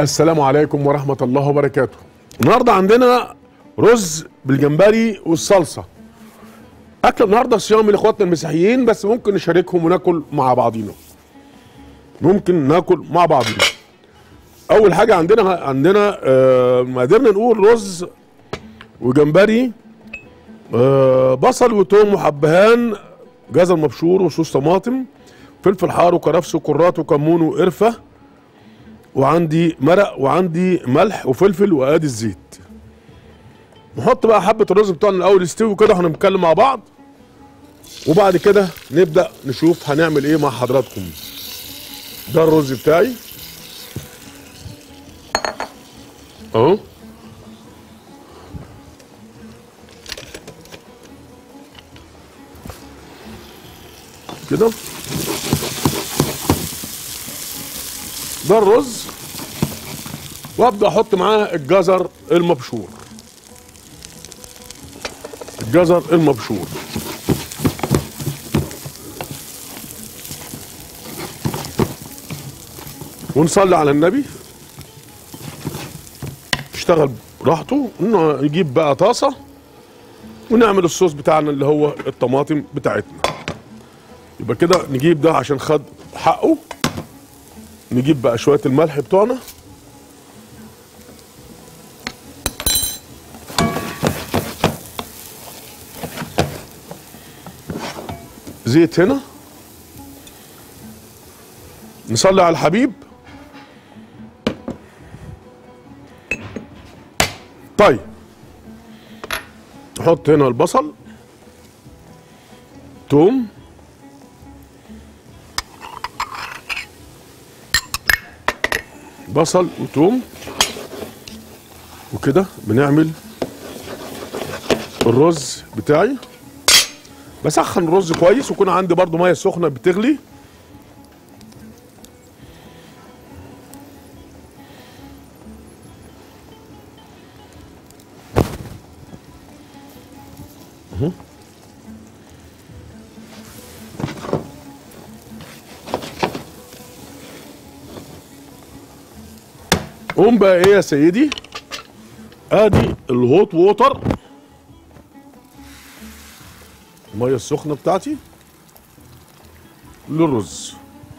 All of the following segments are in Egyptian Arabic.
السلام عليكم ورحمة الله وبركاته النهاردة عندنا رز بالجمبري والصلصة أكل النهاردة صيامي لإخواتنا المسيحيين بس ممكن نشاركهم وناكل مع بعضينا ممكن ناكل مع بعضينا أول حاجة عندنا عندنا آه ما قدرنا نقول رز وجمبري آه بصل وتوم وحبهان جزر مبشور وصوص طماطم فلفل حار وكرفس وكرات وكمون وقرفه وعندي مرق وعندي ملح وفلفل وادي الزيت نحط بقى حبه الرز بتوعنا الاول يستوي كده هنتكلم مع بعض وبعد كده نبدا نشوف هنعمل ايه مع حضراتكم ده الرز بتاعي اهو كده ده الرز وابدا احط معاه الجزر المبشور الجزر المبشور ونصلي على النبي اشتغل براحته انه يجيب بقى طاسه ونعمل الصوص بتاعنا اللي هو الطماطم بتاعتنا يبقى كده نجيب ده عشان خد حقه نجيب بقى شويه الملح بتوعنا زيت هنا نصلي على الحبيب طيب نحط هنا البصل توم بصل وتوم وكده بنعمل الرز بتاعي بسخن الرز كويس ويكون عندي برضو ميه سخنه بتغلي أهو. قوم بقى ايه يا سيدي ادي الهوت ووتر الميه السخنه بتاعتي للرز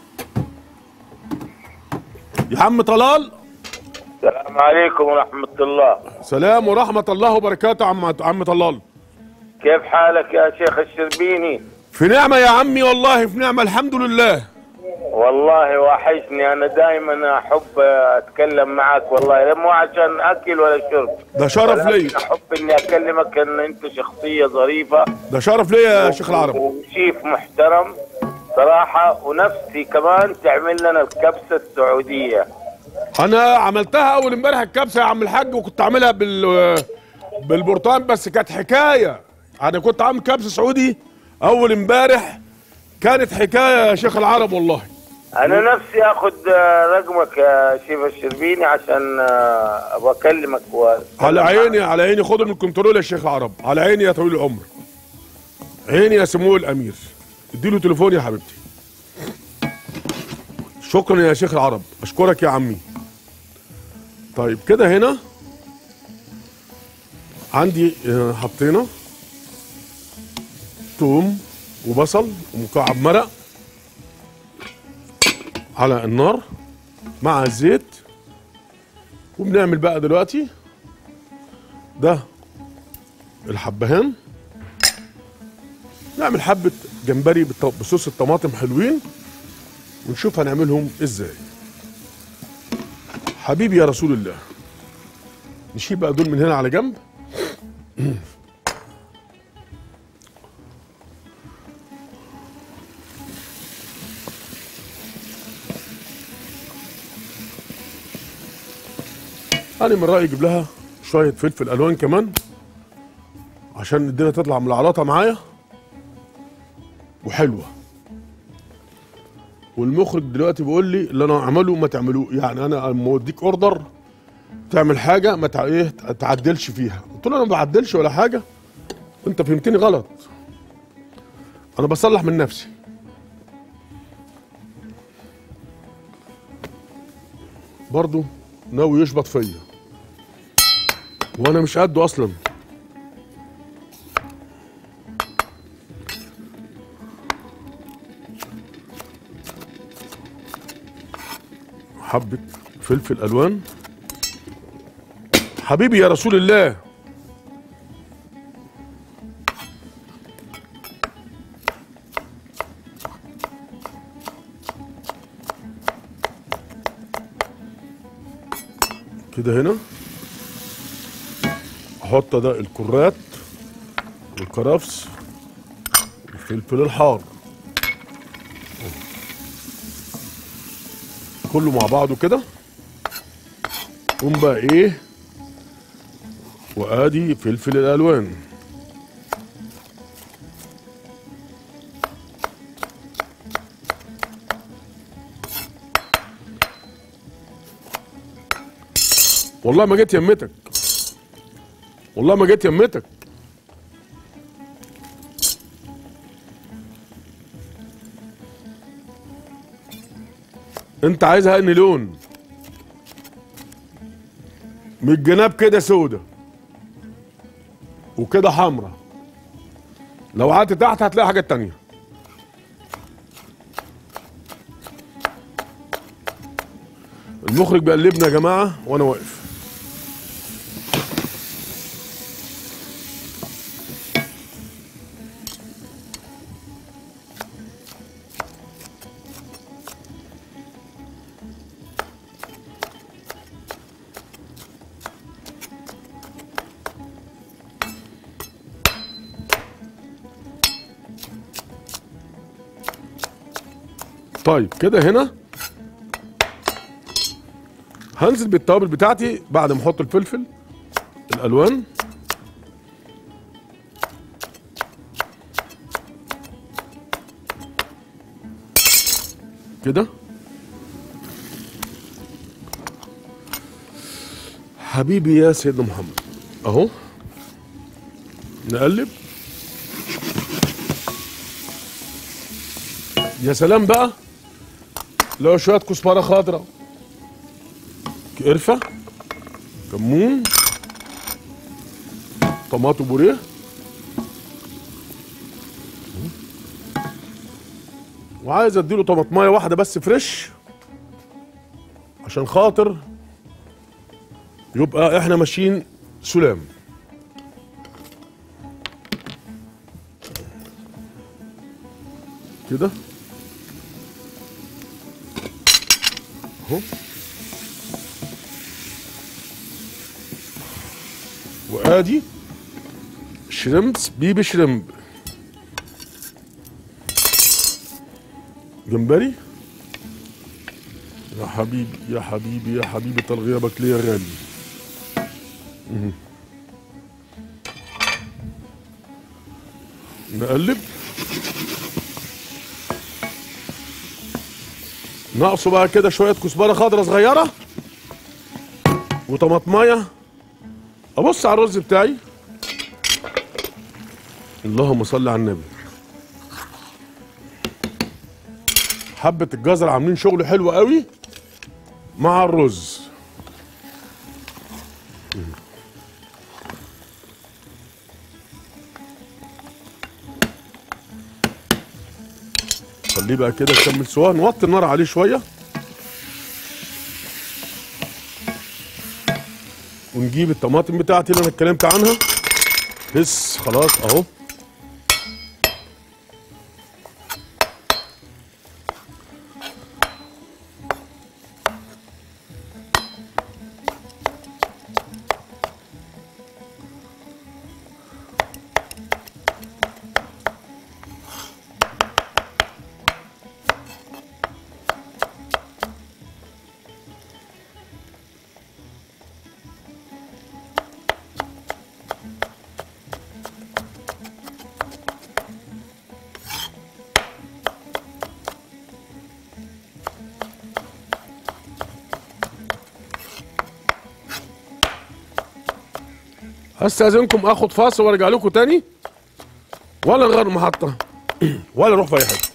يا عم طلال السلام عليكم ورحمة الله سلام ورحمه الله وبركاته عم عم طلال كيف حالك يا شيخ الشربيني في نعمه يا عمي والله في نعمه الحمد لله والله وحشني أنا دائما أحب أتكلم معك والله مو عشان أكل ولا شرب ده شرف ولكن ليا أحب إني أكلمك إن أنت شخصية ظريفة ده شرف ليا يا شيخ العرب وشيف محترم صراحة ونفسي كمان تعمل لنا الكبسة السعودية انا عملتها اول امبارح الكبسه يا عم الحاج وكنت عاملها بال بالبرتقال بس كانت حكايه انا كنت عامل كبسه سعودي اول امبارح كانت حكايه يا شيخ العرب والله أنا نفسي أخذ رقمك يا شيف الشربيني عشان آه، أبغى أكلمك وأتكلم على معك. عيني على عيني خده من الكنترول يا شيخ العرب على عيني يا طويل العمر عيني يا سمو الامير اديله تليفون يا حبيبتي شكرا يا شيخ العرب اشكرك يا عمي طيب كده هنا عندي آه، حطينا توم وبصل ومكعب مرق على النار مع الزيت وبنعمل بقى دلوقتي ده الحبهان نعمل حبة جمبري بالط- بصوص الطماطم حلوين ونشوف هنعملهم ازاي حبيبي يا رسول الله نشيل بقى دول من هنا على جنب انا من رايي اجيب لها شويه فلفل الوان كمان عشان الدنيا تطلع من العلاطه معايا وحلوه والمخرج دلوقتي بيقول لي اللي انا اعمله ما تعملوه يعني انا لما اوديك اوردر تعمل حاجه ما تع... ايه تعدلش فيها قلت له انا ما بعدلش ولا حاجه انت فهمتني غلط انا بصلح من نفسي برضو ناوي يشبط فيا وانا مش قده اصلا حبة فلفل الوان حبيبي يا رسول الله كده هنا احط ده الكرات والكرفس والفلفل الحار كله مع بعضه كده قوم بقى ايه وادي فلفل الالوان والله ما جيت يمتك والله ما جيت يمتك انت عايزها اني لون من الجناب كده سودة وكده حمرا لو قعدت تحت هتلاقي حاجة تانية المخرج بيقلبنا يا جماعة وانا واقف طيب كده هنا هنزل بالتوابل بتاعتي بعد ما احط الفلفل الالوان كده حبيبي يا سيدنا محمد اهو نقلب يا سلام بقى لو شويه كزبره خضراء قرفه كمون طماطم بوريه وعايز اديله طماطمايه واحده بس فريش عشان خاطر يبقى احنا ماشيين سلام كده اهو وادي شريمبس بيبي شريمب جمبري يا حبيبي يا حبيبي يا حبيبي طال غيابك ليه يا غالي مهم. نقلب ناقصه بقى كده شويه كزبره خضراء صغيره وطماطمايه ابص على الرز بتاعي اللهم صل على النبي حبه الجزر عاملين شغل حلو قوي مع الرز خليه بقى كده يكمل سوا نوطي النار عليه شويه ونجيب الطماطم بتاعتي اللي انا اتكلمت عنها بس خلاص اهو استاذنكم اخد فاصل وارجع لكم تاني ولا نغير المحطه ولا نروح في اي حته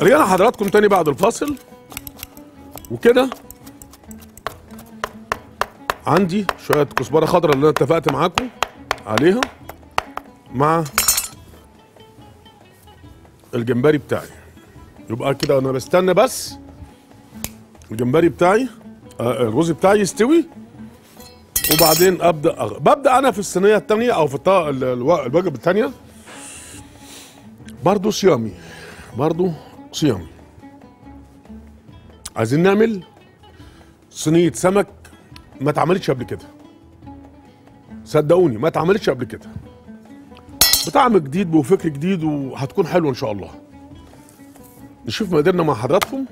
رجعنا حضراتكم تاني بعد الفاصل وكده عندي شويه كزبره خضراء اللي انا اتفقت معاكم عليها مع الجمبري بتاعي يبقى كده انا بستنى بس الجمبري بتاعي آه، الرز بتاعي يستوي وبعدين ابدا أغ... ببدا انا في الصينيه الثانيه او في الط... ال- الو- الوجبه الثانيه برضو صيامي برضو صيامي عايزين نعمل صينيه سمك ما اتعملتش قبل كده صدقوني ما اتعملتش قبل كده بطعم جديد وفكر جديد وهتكون حلوه ان شاء الله نشوف مقاديرنا مع حضراتكم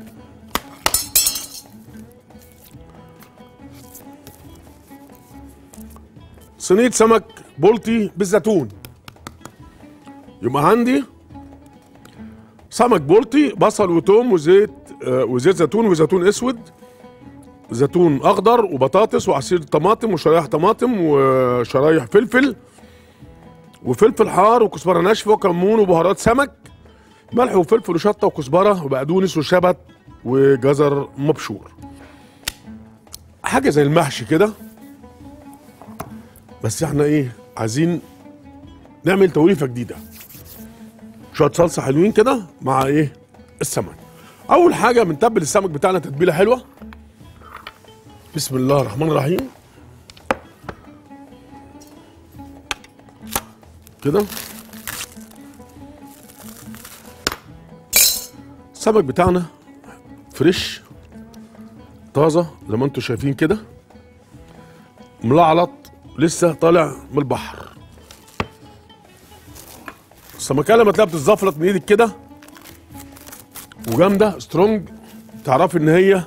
صينيه سمك بولتي بالزيتون يبقى عندي سمك بولتي بصل وتوم وزيت آه، وزيت زيتون وزيتون اسود زيتون اخضر وبطاطس وعصير طماطم وشرايح طماطم وشرايح فلفل وفلفل حار وكزبره ناشفه وكمون وبهارات سمك ملح وفلفل وشطه وكزبره وبقدونس وشبت وجزر مبشور حاجه زي المحشي كده بس احنا ايه عايزين نعمل توليفه جديده شويه صلصه حلوين كده مع ايه السمك اول حاجه بنتبل السمك بتاعنا تتبيله حلوه بسم الله الرحمن الرحيم كده السمك بتاعنا فريش طازه زي ما انتم شايفين كده ملعلط لسه طالع من البحر السمكه لما تلاقيها بتتزفلط من ايدك كده وجامده سترونج تعرفي ان هي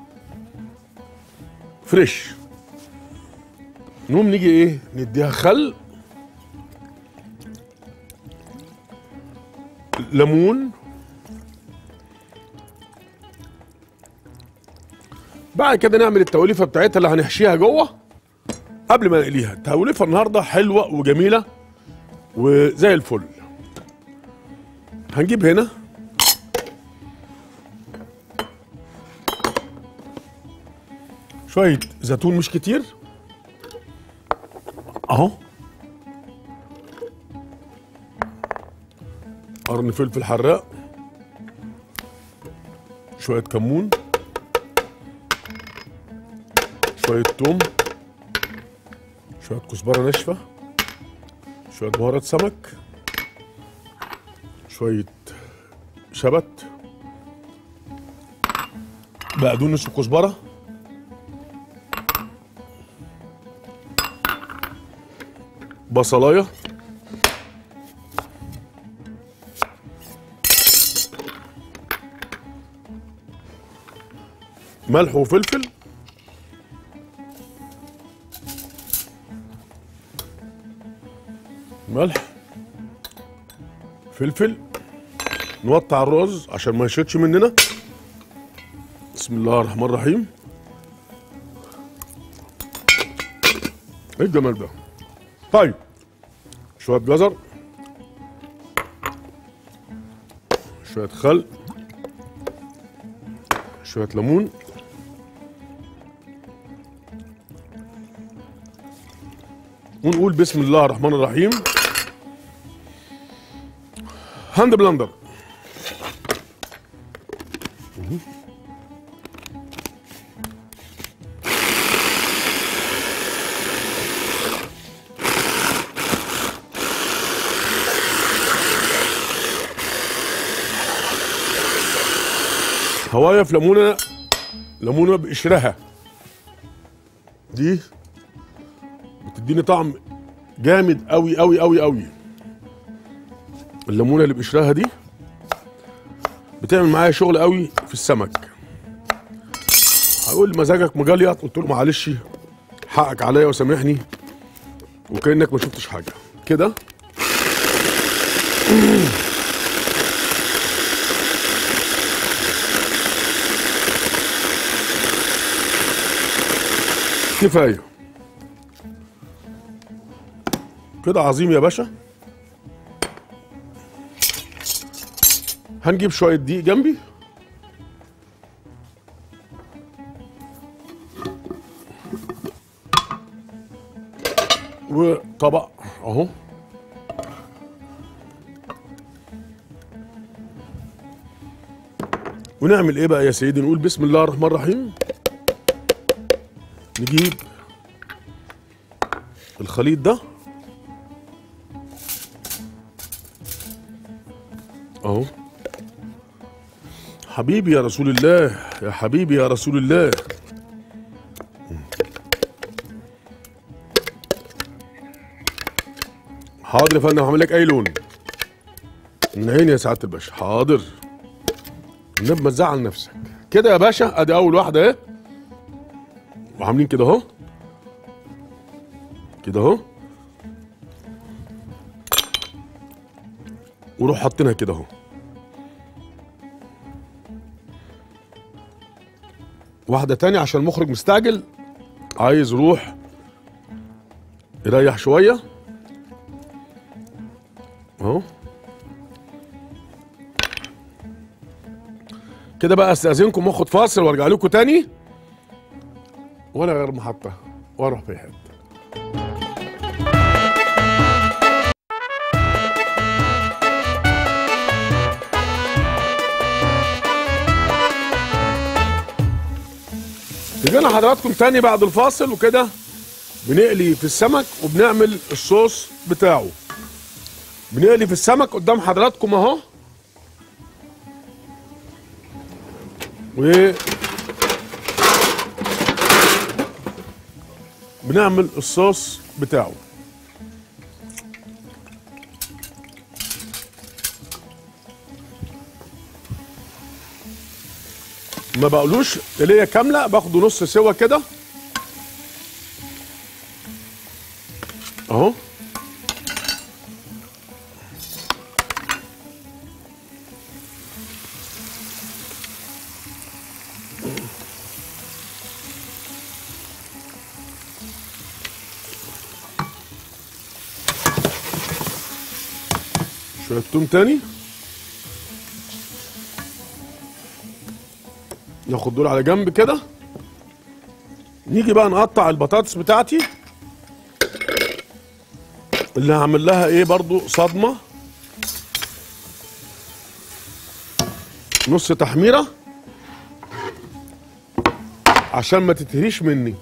فريش نقوم نيجي ايه نديها خل ليمون بعد كده نعمل التوليفه بتاعتها اللي هنحشيها جوه قبل ما نقليها التوليفه النهارده حلوه وجميله وزي الفل هنجيب هنا شويه زيتون مش كتير اهو قرن فلفل حراق شويه كمون شويه توم شويه كزبره ناشفه شويه بهارات سمك شويه شبت بقدونس وكزبره بصلايه ملح وفلفل ملح فلفل نوطع الرز عشان ما يشيطش مننا بسم الله الرحمن الرحيم ايه الجمال ده طيب شويه جزر شويه خل شويه ليمون ونقول بسم الله الرحمن الرحيم هاند بلندر هوايه في ليمونه ليمونه بقشرها دي بتديني طعم جامد قوي قوي قوي قوي الليمونه اللي بقشرها دي بتعمل معايا شغل قوي في السمك هقول مزاجك مجليط قلت له معلش حقك عليا وسامحني وكانك ما شفتش حاجه كده كفايه كده عظيم يا باشا هنجيب شويه دقيق جنبي وطبق اهو ونعمل ايه بقى يا سيدي نقول بسم الله الرحمن الرحيم نجيب الخليط ده اهو حبيبي يا رسول الله يا حبيبي يا رسول الله حاضر يا فندم هعمل لك اي لون من عيني يا سعاده الباشا حاضر النبي ما تزعل نفسك كده يا باشا ادي اول واحده اهي وعاملين كده اهو كده اهو وروح حاطينها كده اهو واحده تانية عشان المخرج مستعجل عايز يروح يريح شويه اهو كده بقى استاذنكم واخد فاصل وارجع لكم تاني ولا غير محطه واروح في حته رجعنا حضراتكم تاني بعد الفاصل وكده بنقلي في السمك وبنعمل الصوص بتاعه بنقلي في السمك قدام حضراتكم اهو و بنعمل الصوص بتاعه ما بقولوش اللي هي كامله باخده نص سوا كده اهو شويه توم تاني ناخد دول على جنب كده نيجي بقى نقطع البطاطس بتاعتي اللي هعمل لها ايه برضو صدمه نص تحميره عشان ما تتهريش مني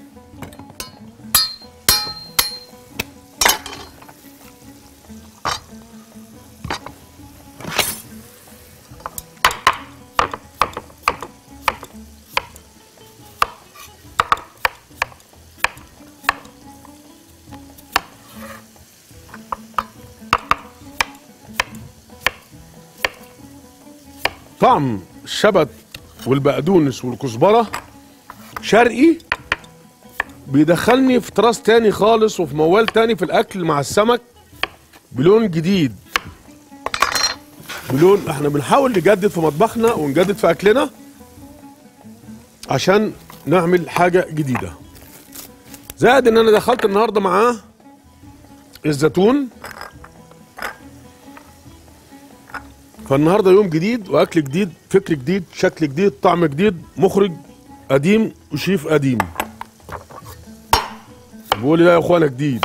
طعم الشبت والبقدونس والكزبره شرقي بيدخلني في تراث تاني خالص وفي موال تاني في الاكل مع السمك بلون جديد بلون احنا بنحاول نجدد في مطبخنا ونجدد في اكلنا عشان نعمل حاجه جديده زائد ان انا دخلت النهارده معاه الزيتون فالنهارده يوم جديد واكل جديد فكر جديد شكل جديد طعم جديد مخرج قديم وشيف قديم بيقول لي لا يا اخوانا جديد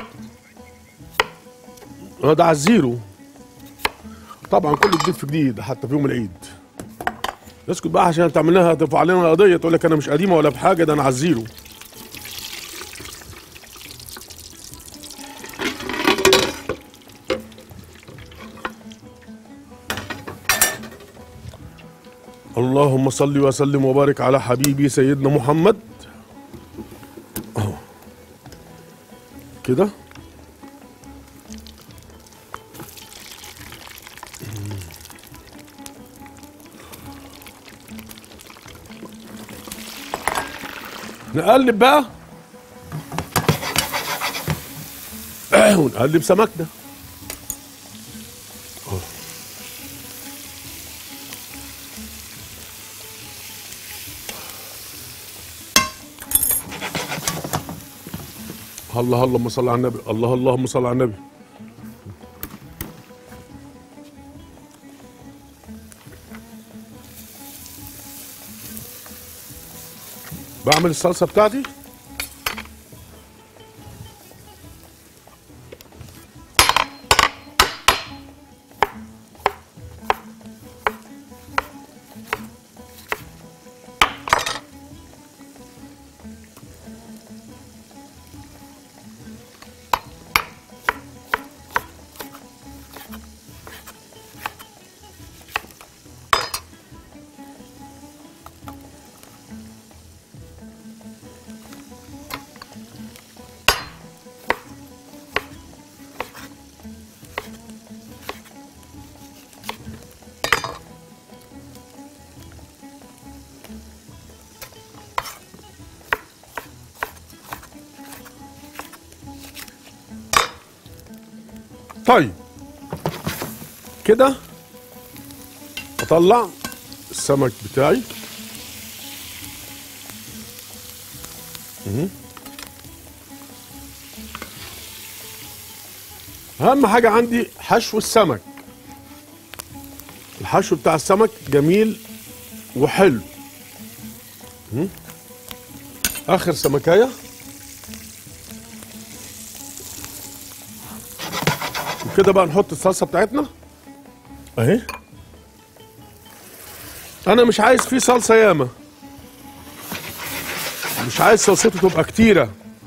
انا ده على الزيرو طبعا كل جديد في جديد حتى في يوم العيد اسكت بقى عشان تعمل ترفع علينا قضيه تقول لك انا مش قديمه ولا بحاجه ده انا على الزيرو اللهم صل وسلم وبارك على حبيبي سيدنا محمد أهو. كده نقلب بقى ونقلب سمكنا الله اللهم صل على النبي الله اللهم صل على النبي بعمل الصلصه بتاعتي طيب كده اطلع السمك بتاعي مهم. اهم حاجه عندي حشو السمك الحشو بتاع السمك جميل وحلو مهم. اخر سمكايه وكده بقى نحط الصلصه بتاعتنا اهي انا مش عايز فيه صلصه ياما مش عايز صلصته تبقى كتيره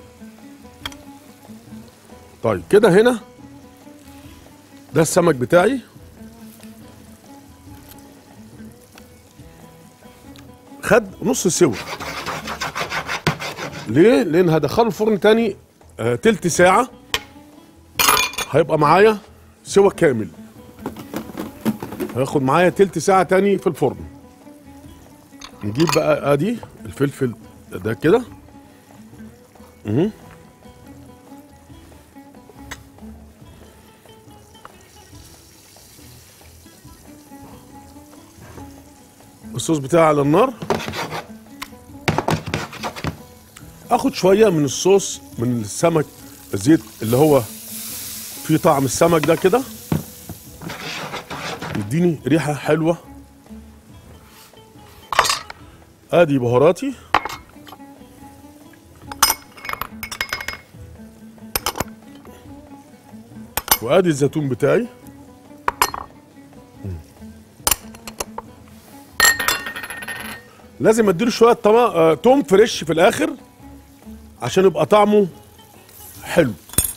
طيب كده هنا ده السمك بتاعي خد نص سوا ليه لان هدخله الفرن تاني آه تلت ساعه هيبقى معايا سوا كامل هياخد معايا تلت ساعة تاني في الفرن نجيب بقى ادي الفلفل ده كده مهم. الصوص بتاعي على النار اخد شوية من الصوص من السمك الزيت اللي هو في طعم السمك ده كده يديني ريحه حلوه ادي بهاراتي وادي الزيتون بتاعي لازم اديله شويه طما... آه... توم فريش في الاخر عشان يبقى طعمه حلو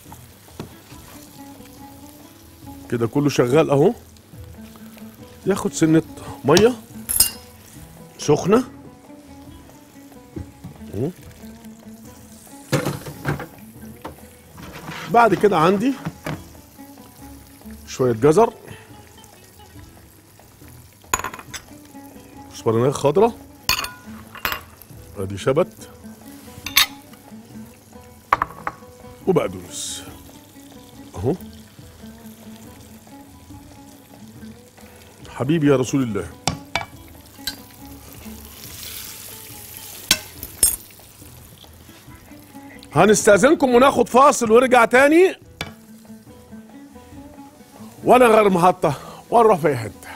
كده كله شغال اهو ياخد سنة مية سخنة أهو. بعد كده عندي شوية جزر سبانخ خضرة ادي شبت وبقدونس اهو حبيبي يا رسول الله هنستأذنكم وناخد فاصل ونرجع تاني ولا غير محطة ولا نروح في أي حتة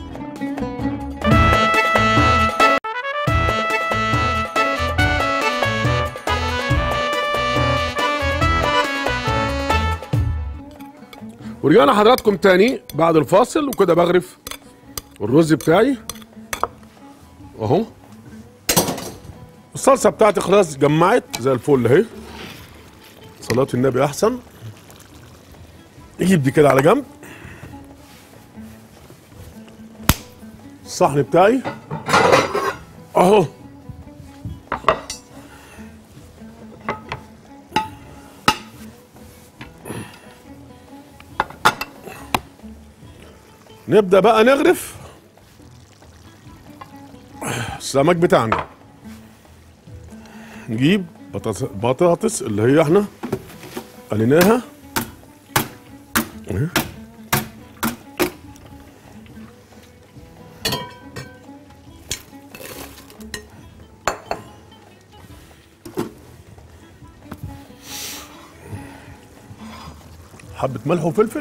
ورجعنا حضراتكم تاني بعد الفاصل وكده بغرف الرز بتاعي اهو الصلصه بتاعتي خلاص جمعت زي الفل اهي صلاة النبي احسن نجيب دي كده على جنب الصحن بتاعي اهو نبدأ بقى نغرف السمك بتاعنا نجيب بطاطس, بطاطس اللي هي احنا قليناها اهي. حبة ملح وفلفل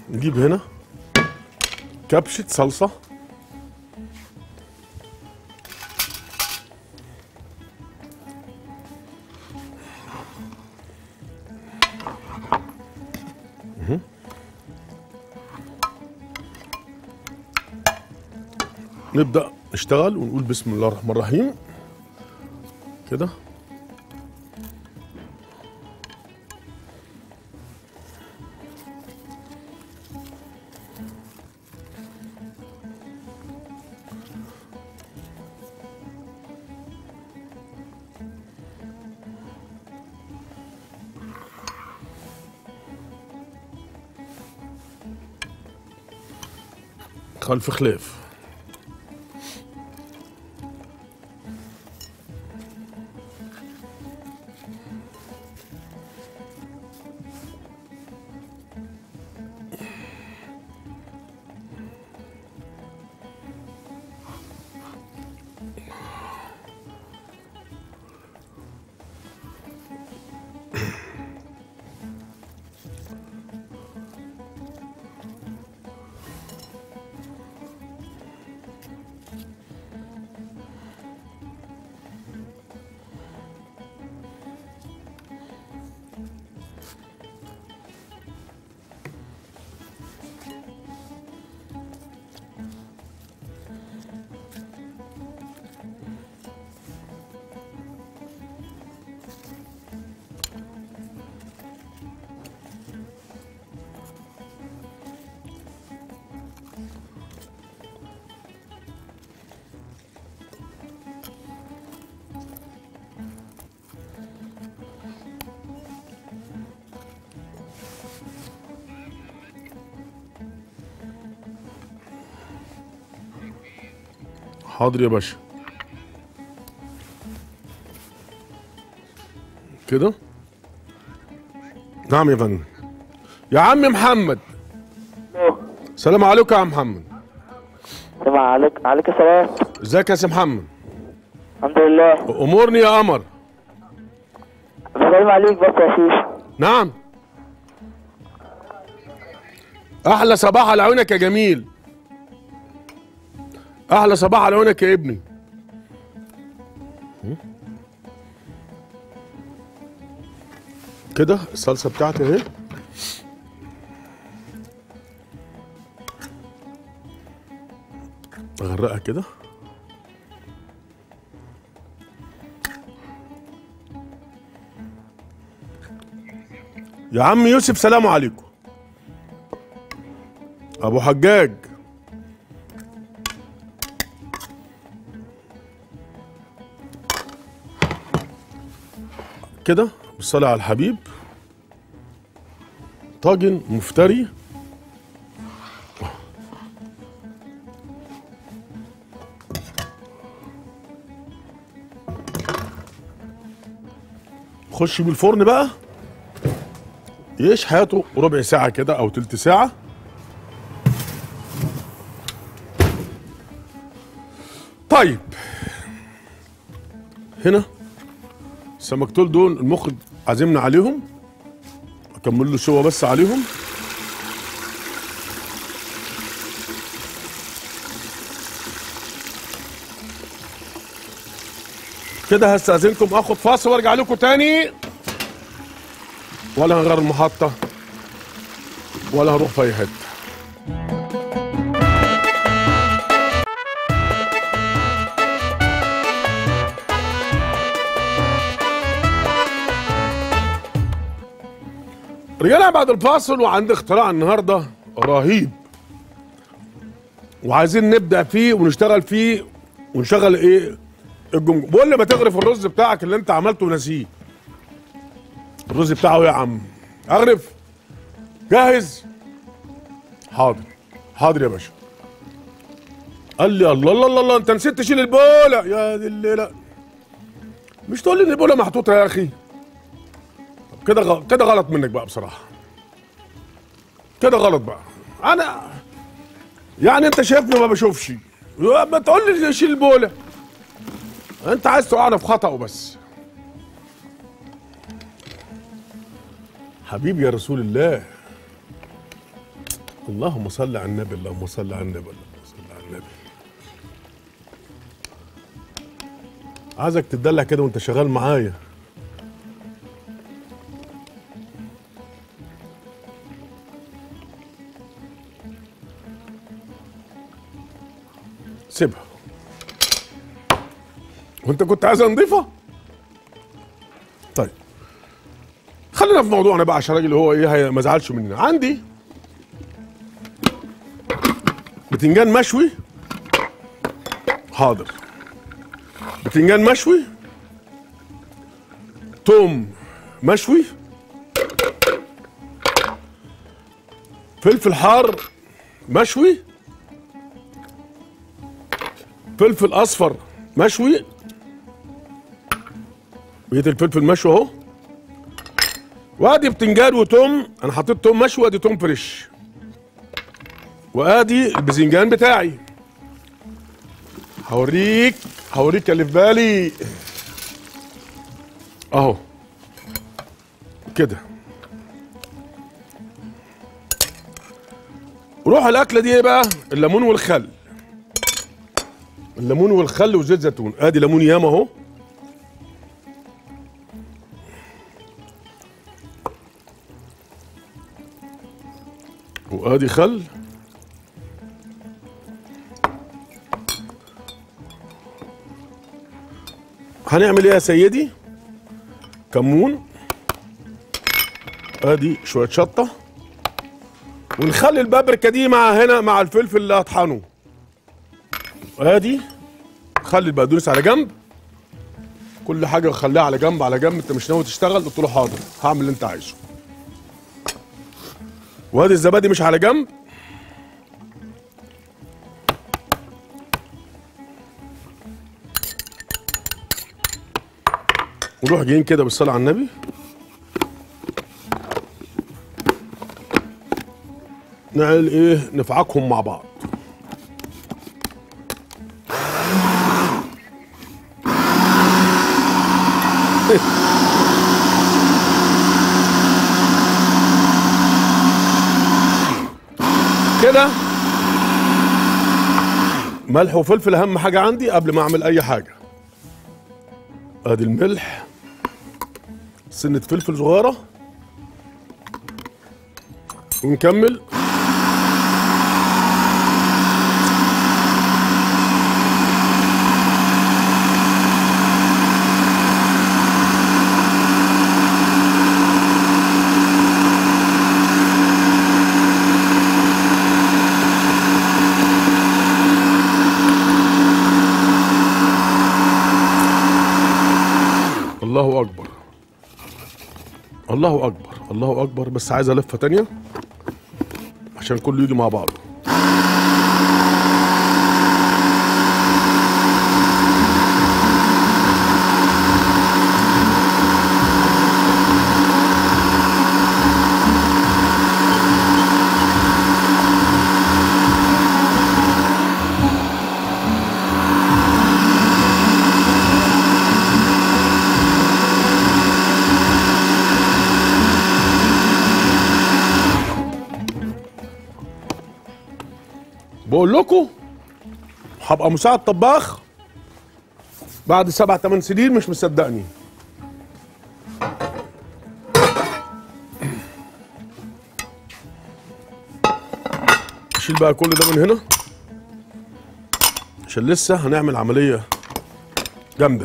نجيب هنا كبشة صلصة مهم. نبدأ نشتغل ونقول بسم الله الرحمن الرحيم كده خلف خلاف حاضر يا باشا كده نعم يا فندم يا عم محمد السلام عليكم يا عم محمد سمع عليك عليك السلام ازيك يا سي محمد الحمد لله امورني يا قمر بسلم عليك بس يا شيخ نعم احلى صباح على عيونك يا جميل احلى صباح على عيونك يا ابني كده الصلصه بتاعتي اهي اغرقها كده يا عم يوسف سلام عليكم ابو حجاج كده بالصلاة على الحبيب طاجن مفتري خش بالفرن بقى يعيش حياته ربع ساعة كده أو تلت ساعة طيب هنا السمكتول دول المخرج عازمنا عليهم اكمل له شوى بس عليهم كده هستأذنكم اخد فاصل وارجع لكم تاني ولا هنغير المحطة ولا هروح في اي حتة رجعنا بعد الفاصل وعندي اختراع النهارده رهيب وعايزين نبدا فيه ونشتغل فيه ونشغل ايه الجمجمه بقول لي ما تغرف الرز بتاعك اللي انت عملته ونسيه الرز بتاعه إيه يا عم اغرف جاهز حاضر حاضر يا باشا قال لي الله الله الله, الله انت نسيت تشيل البوله يا دي الليله مش تقول لي ان البوله محطوطه يا اخي طب كده غ... كده غلط منك بقى بصراحه كده غلط بقى انا يعني انت شايفني ما بشوفش ما تقول لي شيل البوله انت عايز توقعنا في خطأ وبس حبيبي يا رسول الله اللهم صل على النبي اللهم صل على النبي اللهم صل على النبي عايزك تدلع كده وانت شغال معايا سيبها وانت كنت عايزها نضيفه طيب خلينا في موضوعنا بقى عشان الراجل هو ايه هي- ما زعلش مننا عندي بتنجان مشوي حاضر بتنجان مشوي توم مشوي فلفل حار مشوي فلفل اصفر مشوي بقيه الفلفل مشوي اهو وادي بتنجان وتوم انا حطيت توم مشوي وادي توم فريش وادي الباذنجان بتاعي هوريك هوريك اللي في بالي اهو كده روح الاكله دي ايه بقى الليمون والخل الليمون والخل وزيت زيتون ادي ليمون ياما اهو وادي خل هنعمل ايه يا سيدي كمون ادي شويه شطه ونخلي البابريكا دي مع هنا مع الفلفل اللي هطحنه ادي خلي البقدونس على جنب كل حاجه خليها على جنب على جنب انت مش ناوي تشتغل قلت له حاضر هعمل اللي انت عايزه وادي الزبادي مش على جنب ونروح جايين كده بالصلاه على النبي نعمل ايه نفعكهم مع بعض كده ملح وفلفل اهم حاجه عندي قبل ما اعمل اي حاجه ادي الملح سنه فلفل صغيره ونكمل الله اكبر الله اكبر الله اكبر بس عايز الفه تانية عشان كله يجي مع بعضه بقول لكم هبقى مساعد طباخ بعد سبع ثمان سنين مش مصدقني اشيل بقى كل ده من هنا عشان لسه هنعمل عملية جامدة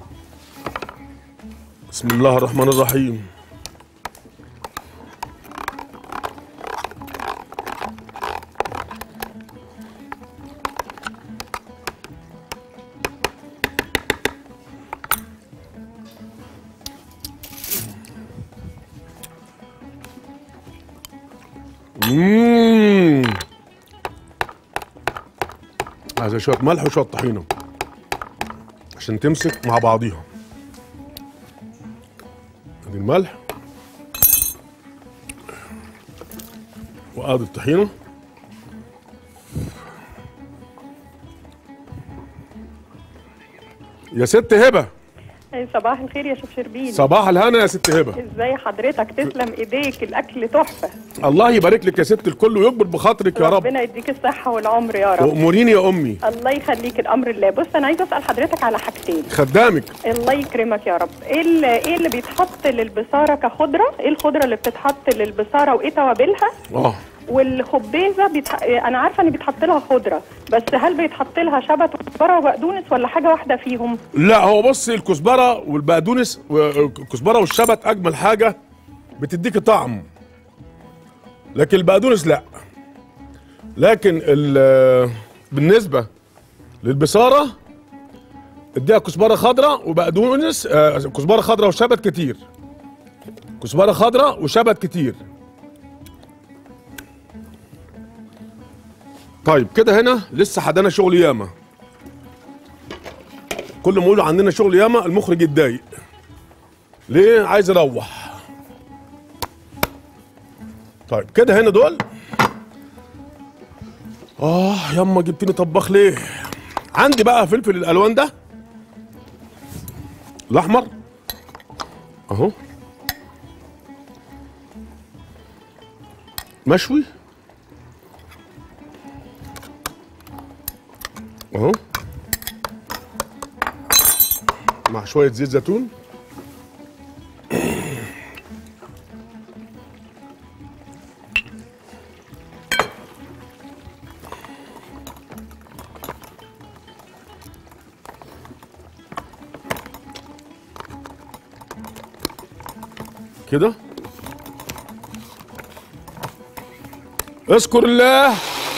بسم الله الرحمن الرحيم مم. عايز شوية ملح وشوية طحينة عشان تمسك مع بعضيها ادي الملح وادي الطحينة يا ست هبة صباح الخير يا شيف شربين صباح الهنا يا ست هبه ازاي حضرتك تسلم ايديك الاكل تحفه الله يبارك لك يا ست الكل ويكبر بخاطرك يا رب ربنا يديك الصحه والعمر يا رب واموريني يا امي الله يخليك الامر لله بص انا عايزه اسال حضرتك على حاجتين خدامك الله يكرمك يا رب ايه اللي ايه اللي بيتحط للبصاره كخضره ايه الخضره اللي بتتحط للبصاره وايه توابلها اه والخبيزه بيتح... انا عارفه ان بيتحط لها خضره بس هل بيتحط لها شبت وكزبره وبقدونس ولا حاجه واحده فيهم لا هو بص الكزبره والبقدونس والكزبره والشبت اجمل حاجه بتديك طعم لكن البقدونس لا لكن ال- بالنسبه للبصاره اديها كزبره خضراء وبقدونس آه، كزبره خضراء وشبت كتير كزبره خضراء وشبت كتير طيب كده هنا لسه حدانا شغل ياما كل ما يقولوا عندنا شغل ياما المخرج يتضايق ليه عايز اروح طيب كده هنا دول اه ياما جبتني طباخ ليه عندي بقى فلفل الالوان ده الاحمر اهو مشوي اهو مع شوية زيت زيتون كده اذكر الله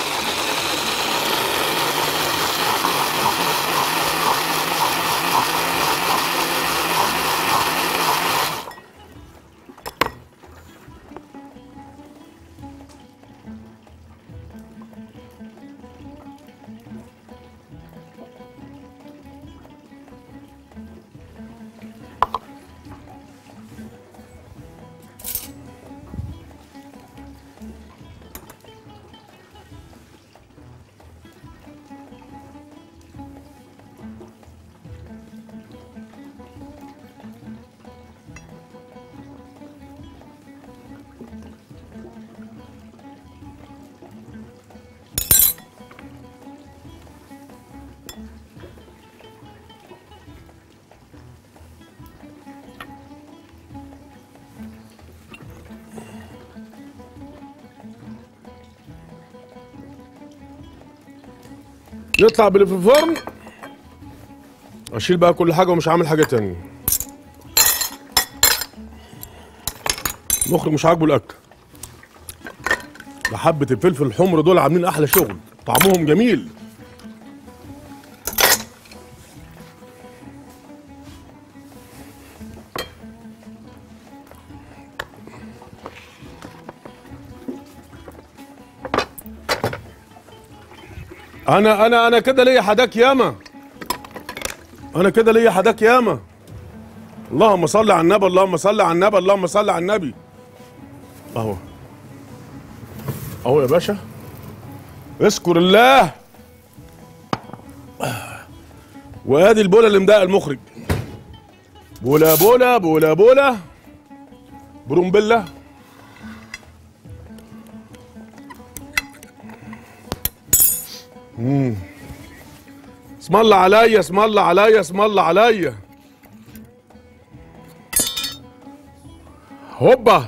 يطلع باللي في الفرن اشيل بقى كل حاجه ومش عامل حاجه تانية المخرج مش عاجبه الاكل ده حبه الفلفل الحمر دول عاملين احلى شغل طعمهم جميل انا انا انا كده ليا حداك ياما انا كده ليا حداك ياما اللهم صل على النبي اللهم صل على النبي اللهم صل على النبي اهو اهو يا باشا اذكر الله وادي البوله اللي مضايقه المخرج بولا بولا بولا بولا برومبيلا اسم الله عليا اسم الله عليا اسم الله عليا هوبا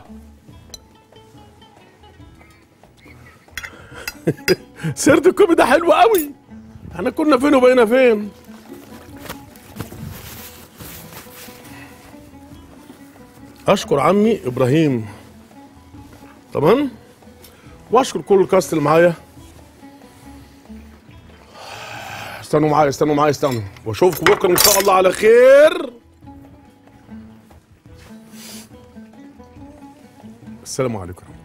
سيرة الكومي ده حلو قوي احنا كنا فين وبقينا فين اشكر عمي ابراهيم تمام واشكر كل الكاست اللي معايا استنوا معايا استنوا معايا استنوا واشوفكم بكره ان شاء الله على خير السلام عليكم